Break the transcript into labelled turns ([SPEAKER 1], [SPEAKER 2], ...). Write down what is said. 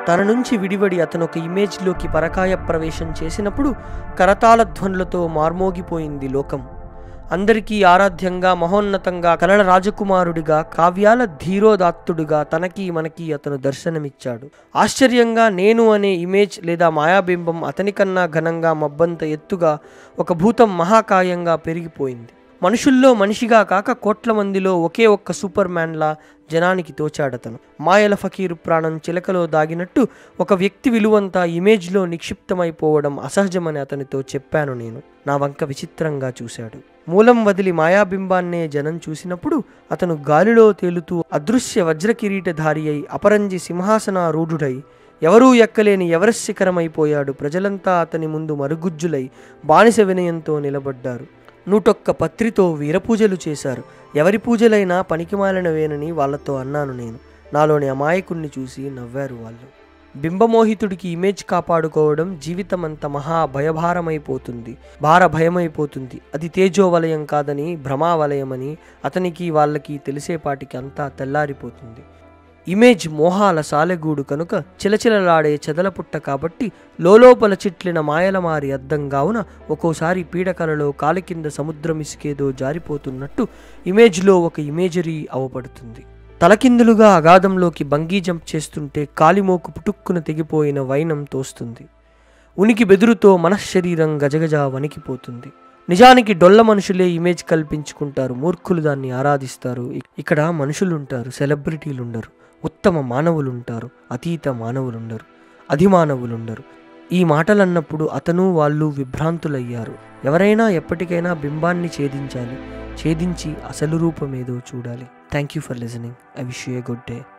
[SPEAKER 1] తన నుంచి విడివడి అతను ఒక ఇమేజ్లోకి పరకాయ ప్రవేశం చేసినప్పుడు కరతాళ ధ్వనులతో మార్మోగిపోయింది లోకం అందరికీ ఆరాధ్యంగా మహోన్నతంగా కలల రాజకుమారుడిగా కావ్యాల ధీరోదాత్తుడిగా తనకి మనకి అతను దర్శనమిచ్చాడు ఆశ్చర్యంగా నేను అనే ఇమేజ్ లేదా మాయాబింబం అతనికన్నా ఘనంగా మబ్బంత ఎత్తుగా ఒక భూతం మహాకాయంగా పెరిగిపోయింది మనుషుల్లో మనిషిగా కాక కోట్ల మందిలో ఒకే ఒక్క సూపర్ మ్యాన్లా జనానికి తోచాడతను మాయల ఫకీరు ప్రాణం చిలకలో దాగినట్టు ఒక వ్యక్తి విలువంతా ఇమేజ్లో నిక్షిప్తమైపోవడం అసహజమని అతనితో చెప్పాను నేను నా వంక విచిత్రంగా చూశాడు మూలం వదిలి మాయాబింబాన్నే జనం చూసినప్పుడు అతను గాలిలో తేలుతూ అదృశ్య వజ్రకిరీటధారి అయి అపరంజి సింహాసనారూఢుడై ఎవరూ ఎక్కలేని ఎవరెస్ట్ శిఖరమైపోయాడు ప్రజలంతా అతని ముందు మరుగుజ్జులై బానిస వినయంతో నిలబడ్డారు నూటొక్క పత్రితో వీరపూజలు చేశారు ఎవరి పూజలైనా పనికిమాలినవేనని వాళ్ళతో అన్నాను నేను నాలోని అమాయకుణ్ణి చూసి నవ్వారు వాళ్ళు బింబమోహితుడికి ఇమేజ్ కాపాడుకోవడం జీవితమంత మహా భయభారమైపోతుంది భార భయమైపోతుంది అది తేజోవలయం కాదని భ్రమావలయమని అతనికి వాళ్ళకి తెలిసేపాటికి అంతా తెల్లారిపోతుంది ఇమేజ్ మోహాల సాలెగూడు కనుక చిలచిలలాడే చెదలపుట్ట కాబట్టి లోలోపల చిట్లిన మాయలమారి అద్దం కావున ఒక్కోసారి పీడకలలో కాలి కింద సముద్రం ఇసుకేదో జారిపోతున్నట్టు ఇమేజ్లో ఒక ఇమేజరీ అవపడుతుంది తలకిందులుగా అగాధంలోకి బంగీ జంప్ చేస్తుంటే కాలిమోకు పుటుక్కున తెగిపోయిన వైనం తోస్తుంది ఉనికి బెదురుతో మనశ్శరీరం గజగజ వణికిపోతుంది నిజానికి డొల్ల మనుషులే ఇమేజ్ కల్పించుకుంటారు మూర్ఖులు దాన్ని ఆరాధిస్తారు ఇ- ఇక్కడ మనుషులుంటారు సెలబ్రిటీలుండరు ఉత్తమ మానవులుంటారు అతీత మానవులుండరు అధిమానవులుండరు ఈ మాటలన్నప్పుడు అతను వాళ్ళు విభ్రాంతులయ్యారు ఎవరైనా ఎప్పటికైనా బింబాన్ని ఛేదించాలి ఛేదించి అసలు రూపమేదో చూడాలి thank you for listening I wish you a good day